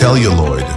celluloid.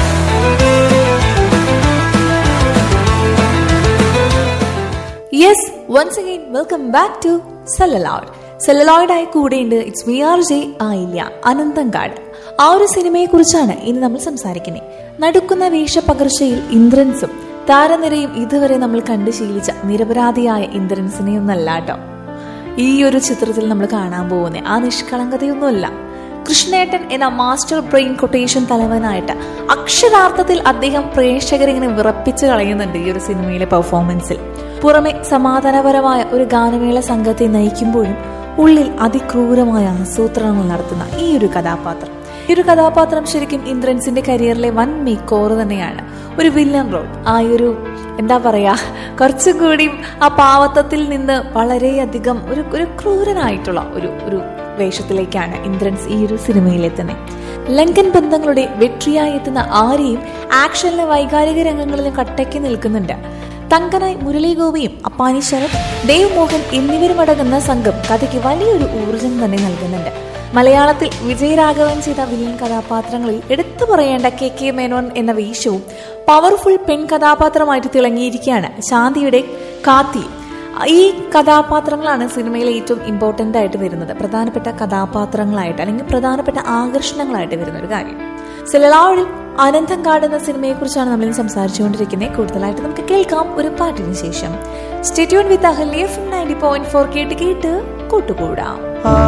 Yes once again welcome back to Celluloid സെല്ലലോയിഡായി കൂടെയുണ്ട് it's V R J ആയില്ല അനന്തങ്കാട് ആ ഒരു സിനിമയെ കുറിച്ചാണ് ഇനി നമ്മൾ സംസാരിക്കുന്നത് നടുക്കുന്ന വേഷപകർച്ചയിൽ ഇന്ദ്രൻസും താരനിരയും ഇതുവരെ നമ്മൾ കണ്ടു ശീലിച്ച നിരപരാധിയായ ഇന്ദ്രൻസിനെയൊന്നല്ല കേട്ടോ ഈ ഒരു ചിത്രത്തിൽ നമ്മൾ കാണാൻ പോകുന്ന ആ നിഷ്കളങ്കതയൊന്നുമല്ല കൃഷ്ണേട്ടൻ എന്ന മാസ്റ്റർ ബ്രെയിൻ കൊട്ടേഷൻ തലവനായിട്ട് അക്ഷരാർത്ഥത്തിൽ അദ്ദേഹം പ്രേക്ഷകരെ ഇങ്ങനെ വിറപ്പിച്ച് കളയുന്നുണ്ട് ഈ ഒരു സിനിമയിലെ പെർഫോമൻസിൽ പുറമെ സമാധാനപരമായ ഒരു ഗാനമേള സംഘത്തെ നയിക്കുമ്പോഴും ഉള്ളിൽ അതിക്രൂരമായ ആസൂത്രണങ്ങൾ നടത്തുന്ന ഈ ഒരു കഥാപാത്രം ഈ ഒരു കഥാപാത്രം ശരിക്കും ഇന്ദ്രൻസിന്റെ കരിയറിലെ വൻ മേക്ക് ഓവർ തന്നെയാണ് ഒരു വില്ലൻ റോൾ ആ ഒരു എന്താ പറയാ കുറച്ചും കൂടി ആ പാവത്തത്തിൽ നിന്ന് വളരെയധികം ഒരു ഒരു ക്രൂരനായിട്ടുള്ള ഒരു ഒരു വേഷത്തിലേക്കാണ് ഇന്ദ്രൻസ് ഈ ഒരു സിനിമയിലെത്തുന്നത് ലങ്കൻ ബന്ധങ്ങളുടെ വെട്രിയായി എത്തുന്ന ആരെയും ആക്ഷനിലെ വൈകാരിക രംഗങ്ങളിലും കട്ടയ്ക്ക് നിൽക്കുന്നുണ്ട് തങ്കനായി മുരളി ഗോപിയും അപ്പാനി ശരത് ദേവ് മോഹൻ എന്നിവരും അടങ്ങുന്ന സംഘം കഥയ്ക്ക് വലിയൊരു ഊർജം തന്നെ നൽകുന്നുണ്ട് മലയാളത്തിൽ വിജയരാഘവൻ ചെയ്ത വില്ലൻ കഥാപാത്രങ്ങളിൽ എടുത്തു പറയേണ്ട കെ കെ മേനോൻ എന്ന വേഷവും പവർഫുൾ പെൺ കഥാപാത്രമായിട്ട് തിളങ്ങിയിരിക്കുകയാണ് ശാന്തിയുടെ കാത്തി ഈ കഥാപാത്രങ്ങളാണ് സിനിമയിൽ ഏറ്റവും ഇമ്പോർട്ടൻ്റ് ആയിട്ട് വരുന്നത് പ്രധാനപ്പെട്ട കഥാപാത്രങ്ങളായിട്ട് അല്ലെങ്കിൽ പ്രധാനപ്പെട്ട ആകർഷണങ്ങളായിട്ട് വരുന്ന ഒരു കാര്യം സെലലാവിൽ അനന്തം കാടുന്ന സിനിമയെക്കുറിച്ചാണ് നമ്മൾ ഇന്ന് സംസാരിച്ചുകൊണ്ടിരിക്കുന്നത് കൂടുതലായിട്ട് നമുക്ക് കേൾക്കാം ഒരു പാട്ടിന് ശേഷം stay tuned with Ahalya ninety point four കേട്ട് കേട്ട് കൂട്ടുകൂടാം